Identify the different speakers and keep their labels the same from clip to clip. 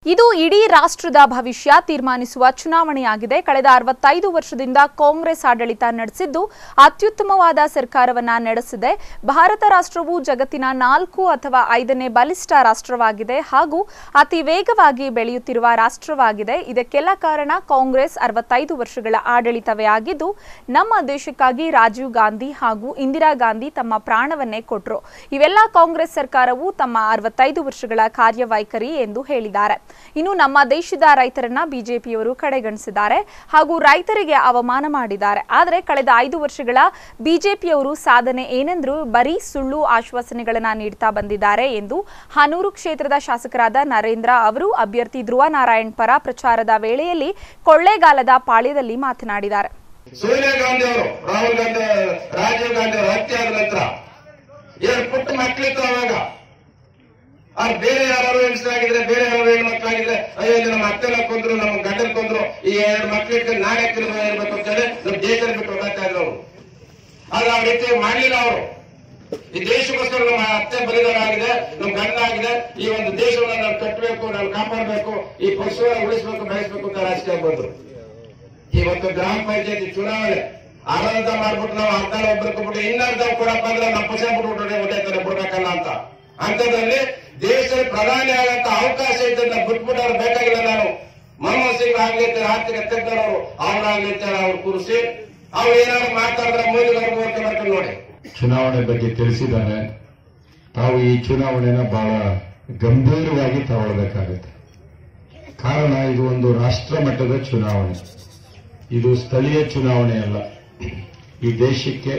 Speaker 1: ಇದು ಇಡೀ ರಾಷ್ಟ್ರದ ಭವಿಷ್ಯ ತೀರ್ಮಾನಿಸುವ ಚುನಾವಣೆಯಾಗಿದೆ ಕಳೆದ ಅರವತ್ತೈದು ವರ್ಷದಿಂದ ಕಾಂಗ್ರೆಸ್ ಆಡಳಿತ ನಡೆಸಿದ್ದು ಅತ್ಯುತ್ತಮವಾದ ಸರ್ಕಾರವನ್ನ ನಡೆಸಿದೆ ಭಾರತ ರಾಷ್ಟ್ರವು ಜಗತ್ತಿನ ನಾಲ್ಕು ಅಥವಾ ಐದನೇ ಬಲಿಷ್ಠ ರಾಷ್ಟ್ರವಾಗಿದೆ ಹಾಗೂ ಅತಿ ವೇಗವಾಗಿ ಬೆಳೆಯುತ್ತಿರುವ ರಾಷ್ಟ್ರವಾಗಿದೆ ಇದಕ್ಕೆಲ್ಲ ಕಾರಣ ಕಾಂಗ್ರೆಸ್ ಅರವತ್ತೈದು ವರ್ಷಗಳ ಆಡಳಿತವೇ ಆಗಿದ್ದು ನಮ್ಮ ದೇಶಕ್ಕಾಗಿ ರಾಜೀವ್ ಗಾಂಧಿ ಹಾಗೂ ಇಂದಿರಾ ಗಾಂಧಿ ತಮ್ಮ ಪ್ರಾಣವನ್ನೇ ಕೊಟ್ಟರು ಇವೆಲ್ಲ ಕಾಂಗ್ರೆಸ್ ಸರ್ಕಾರವು ತಮ್ಮ ಅರವತ್ತೈದು ವರ್ಷಗಳ ಕಾರ್ಯವೈಖರಿ ಎಂದು ಹೇಳಿದ್ದಾರೆ ಇನ್ನು ನಮ್ಮ ದೇಶದ ರೈತರನ್ನ ಬಿಜೆಪಿಯವರು ಕಡೆಗಣಿಸಿದ್ದಾರೆ ಹಾಗೂ ರೈತರಿಗೆ ಅವಮಾನ ಮಾಡಿದ್ದಾರೆ ಆದರೆ ಕಳೆದ ಐದು ವರ್ಷಗಳ ಬಿಜೆಪಿಯವರು ಸಾಧನೆ ಏನೆಂದರೂ ಬರೀ ಸುಳ್ಳು ಆಶ್ವಾಸನೆಗಳನ್ನ ನೀಡ್ತಾ ಬಂದಿದ್ದಾರೆ ಎಂದು ಹನೂರು ಕ್ಷೇತ್ರದ ಶಾಸಕರಾದ ನರೇಂದ್ರ ಅವರು ಅಭ್ಯರ್ಥಿ ಧ್ರುವ ನಾರಾಯಣ್ ಪರ ಪ್ರಚಾರದ ವೇಳೆಯಲ್ಲಿ ಕೊಳ್ಳೇಗಾಲದ ಪಾಳ್ಯದಲ್ಲಿ ಮಾತನಾಡಿದ್ದಾರೆ
Speaker 2: ಸೋನಿಯಾ ಗಾಂಧಿ ಅವರು ರಾಹುಲ್ ಗಾಂಧಿ ರಾಜೀವ್ ಗಾಂಧಿ ಅವರು ಹತ್ಯೆ ಆದ ನಂತರ ಎರಡು ಪುಟ್ಟ ಮಕ್ಕಳಿತ್ತು ಅವಾಗ ಅವ್ರು ಬೇರೆ ಯಾರು ಹೆಂಗಸರಾಗಿದ್ರೆ ಬೇರೆ ಯಾರು ಹೆಣ್ಣು ಮಕ್ಕಳಾಗಿದ್ರೆ ಅಯ್ಯೋ ಇದು ನಮ್ಮ ಅತ್ತೆನ ಕೊಂದ್ರು ನಮ್ಮ ಗಂಡನ ಕೊಂದ್ರು ಈ ಎರಡು ಮಕ್ಕಳಿಗೆ ನಾನೇ ತಿರುಗಿ ಇರ್ಬೇಕು ಅಂತ ಹೇಳಿ ನಮ್ಮ ದೇಶದ ಬಿಟ್ಟು ಹೋಗ್ತಾ ಇದ್ರು ಅವರು ಆದ್ರೆ ಆ ರೀತಿ ಮಾಡ್ಲಿಲ್ಲ ಅವರು ಈ ದೇಶಕ್ಕೋಸ್ಕರ ನಮ್ಮ ಅತ್ತೆ ಬಲಿದಾನ ಆಗಿದೆ ನಮ್ಮ ಗಂಡ ಆಗಿದೆ ಈ ಒಂದು ದೇಶವನ್ನು ನಾವು ಕಟ್ಟಬೇಕು ನಾವು ಕಾಪಾಡಬೇಕು ಈ ಪಕ್ಷವನ್ನು ಉಳಿಸಬೇಕು ಬೆಳೆಸಬೇಕು ಅಂತ ರಾಜಕೀಯ ಬಂದ್ರು ಇವತ್ತು ಗ್ರಾಮ ಪಂಚಾಯತಿ ಚುನಾವಣೆ ಆನಂದ ಮಾಡ್ಬಿಟ್ಟು ನಾವು ಅರ್ಧ ಒಬ್ಬರಿಕೊಬಿಟ್ಟು ಇನ್ನರ್ಧ ಕೊಡಪ್ಪ ಅಂದ್ರೆ ನಮ್ಮ ಪಕ್ಷ ಬಿಟ್ಬಿಟ್ಟು ಹೊಟ್ಟೈತಾರೆ ಬಿಡ್ಬೇಕಲ್ಲ ಅಂತ ಅಂತದ್ರಲ್ಲಿ ದೇಶದ ಪ್ರಧಾನಿ ಆಗಂತ ಅವಕಾಶ ಇದ್ದಂತ ಬಿಟ್ಬಿಟ್ಟವ್ರು ಬೇಕಾಗಿಲ್ಲ ನಾನು ಮನಮೋಹನ್ ಸಿಂಗ್ ಆಗ್ಲಿಕ್ಕೆ ಆರ್ಥಿಕ ತಜ್ಞರವರು ಅವ್ರಾಗ್ಲಿಕ್ಕೆ ಅವ್ರು ಕೂರಿಸಿ ಅವ್ರು ಏನಾದ್ರು ಮಾತಾಡಿದ್ರೆ ಮೋದಿ ಅವ್ರಿಗೆ ಓಕೆ ಮಾಡ್ಕೊಂಡು ನೋಡಿ
Speaker 3: ಚುನಾವಣೆ ಬಗ್ಗೆ ತಿಳಿಸಿದ್ದಾರೆ ತಾವು ಈ ಚುನಾವಣೆನ ಬಹಳ ಗಂಭೀರವಾಗಿ ತಗೊಳ್ಬೇಕಾಗುತ್ತೆ ಕಾರಣ ಇದು ಒಂದು ರಾಷ್ಟ್ರ ಮಟ್ಟದ ಚುನಾವಣೆ ಇದು ಸ್ಥಳೀಯ ಚುನಾವಣೆ ಅಲ್ಲ ಈ ದೇಶಕ್ಕೆ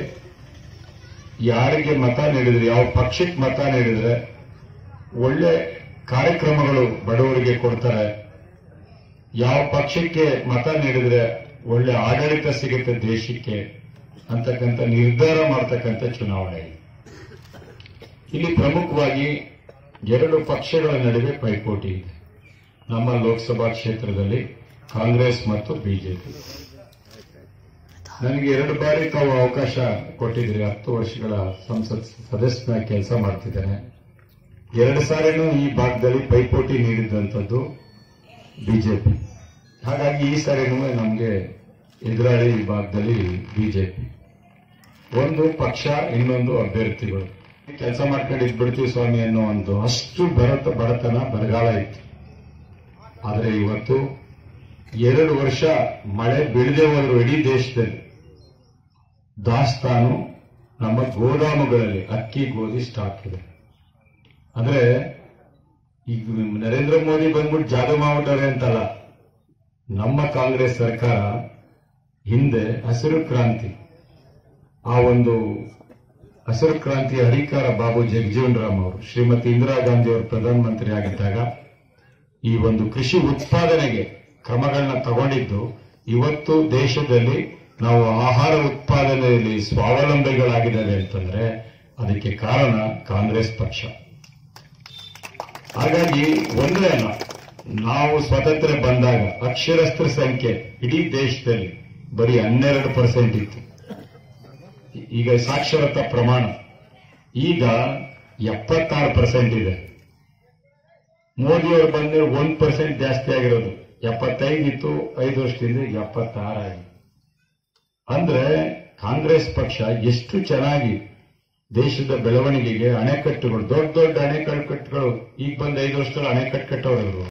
Speaker 3: ಯಾರಿಗೆ ಮತ ನೀಡಿದ್ರೆ ಯಾವ ಪಕ್ಷಕ್ಕೆ ಮತ ನೀಡಿದ್ರೆ ಒಳ್ಳೆ ಕಾರ್ಯಕ್ರಮಗಳು ಬಡವರಿಗೆ ಕೊಡ್ತಾರೆ ಯಾವ ಪಕ್ಷಕ್ಕೆ ಮತ ನೀಡಿದ್ರೆ ಒಳ್ಳೆ ಆಡಳಿತ ಸಿಗುತ್ತೆ ದೇಶಕ್ಕೆ ಅಂತಕ್ಕಂಥ ನಿರ್ಧಾರ ಮಾಡ್ತಕ್ಕಂಥ ಚುನಾವಣೆ ಇದು. ಇಲ್ಲಿ ಪ್ರಮುಖವಾಗಿ ಎರಡು ಪಕ್ಷಗಳ ನಡುವೆ ಪೈಪೋಟಿ ಇದೆ ನಮ್ಮ ಲೋಕಸಭಾ ಕ್ಷೇತ್ರದಲ್ಲಿ ಕಾಂಗ್ರೆಸ್ ಮತ್ತು ಬಿಜೆಪಿ ನನಗೆ ಎರಡು ಬಾರಿ ತಾವು ಅವಕಾಶ ಕೊಟ್ಟಿದ್ರಿ ಹತ್ತು ವರ್ಷಗಳ ಸಂಸತ್ ಸದಸ್ಯನ ಕೆಲಸ ಮಾಡ್ತಿದ್ದೇನೆ ಎರಡು ಸಾರಿನೂ ಈ ಭಾಗದಲ್ಲಿ ಪೈಪೋಟಿ ನೀಡಿದಂಥದ್ದು ಬಿಜೆಪಿ ಹಾಗಾಗಿ ಈ ಸಾರಿನೂ ನಮಗೆ ಎದುರಾಳಿ ಈ ಭಾಗದಲ್ಲಿ ಬಿಜೆಪಿ ಒಂದು ಪಕ್ಷ ಇನ್ನೊಂದು ಅಭ್ಯರ್ಥಿಗಳು ಕೆಲಸ ಮಾಡ್ಕೊಂಡು ಇದ್ಬಿಡ್ತೀವಿ ಸ್ವಾಮಿ ಅನ್ನೋ ಒಂದು ಅಷ್ಟು ಬರತ ಬಡತನ ಬರಗಾಲ ಇತ್ತು ಆದರೆ ಇವತ್ತು ಎರಡು ವರ್ಷ ಮಳೆ ಬೀಳದೆ ಹೋದ್ರು ಇಡೀ ದೇಶದಲ್ಲಿ ದಾಸ್ತಾನು ನಮ್ಮ ಗೋದಾಮುಗಳಲ್ಲಿ ಅಕ್ಕಿ ಗೋಧಿ ಸ್ಟಾಕ್ ಇದೆ ಅಂದ್ರೆ ಈಗ ನರೇಂದ್ರ ಮೋದಿ ಬಂದ್ಬಿಟ್ಟು ಜಾದು ಮಾಡ್ಬಿಟ್ಟಾರೆ ಅಂತಲ್ಲ ನಮ್ಮ ಕಾಂಗ್ರೆಸ್ ಸರ್ಕಾರ ಹಿಂದೆ ಹಸಿರು ಕ್ರಾಂತಿ ಆ ಒಂದು ಹಸಿರು ಕ್ರಾಂತಿಯ ಹರಿಕಾರ ಬಾಬು ಜಗಜೀವನ್ ರಾಮ್ ಅವರು ಶ್ರೀಮತಿ ಇಂದಿರಾ ಗಾಂಧಿ ಅವರು ಪ್ರಧಾನಮಂತ್ರಿ ಆಗಿದ್ದಾಗ ಈ ಒಂದು ಕೃಷಿ ಉತ್ಪಾದನೆಗೆ ಕ್ರಮಗಳನ್ನ ತಗೊಂಡಿದ್ದು ಇವತ್ತು ದೇಶದಲ್ಲಿ ನಾವು ಆಹಾರ ಉತ್ಪಾದನೆಯಲ್ಲಿ ಸ್ವಾವಲಂಬಿಗಳಾಗಿದ್ದೇವೆ ಅಂತಂದ್ರೆ ಅದಕ್ಕೆ ಕಾರಣ ಕಾಂಗ್ರೆಸ್ ಪಕ್ಷ ಹಾಗಾಗಿ ಒಂದೇ ಅಲ್ಲ ನಾವು ಸ್ವತಂತ್ರ ಬಂದಾಗ ಅಕ್ಷರಸ್ಥ ಸಂಖ್ಯೆ ಇಡೀ ದೇಶದಲ್ಲಿ ಬರೀ ಹನ್ನೆರಡು ಪರ್ಸೆಂಟ್ ಇತ್ತು ಈಗ ಸಾಕ್ಷರತಾ ಪ್ರಮಾಣ ಈಗ ಎಪ್ಪತ್ತಾರು ಪರ್ಸೆಂಟ್ ಇದೆ ಮೋದಿಯವರು ಬಂದ್ರೆ ಒಂದ್ ಪರ್ಸೆಂಟ್ ಜಾಸ್ತಿ ಆಗಿರೋದು ಎಪ್ಪತ್ತೈದು ಇತ್ತು ಐದು ವರ್ಷದಿಂದ ಈಗ ಎಪ್ಪತ್ತಾರು ಆಗಿದೆ ಅಂದ್ರೆ ಕಾಂಗ್ರೆಸ್ ಪಕ್ಷ ಎಷ್ಟು ಚೆನ್ನಾಗಿ ದೇಶದ ಬೆಳವಣಿಗೆಗೆ ಅಣೆಕಟ್ಟುಗಳು ದೊಡ್ಡ ದೊಡ್ಡ ಅಣೆಕಟ್ಟುಗಳು ಈಗ ಬಂದ ಐದು ವರ್ಷದಲ್ಲಿ ಅಣೆಕಟ್ಟು ಕಟ್ಟೋರು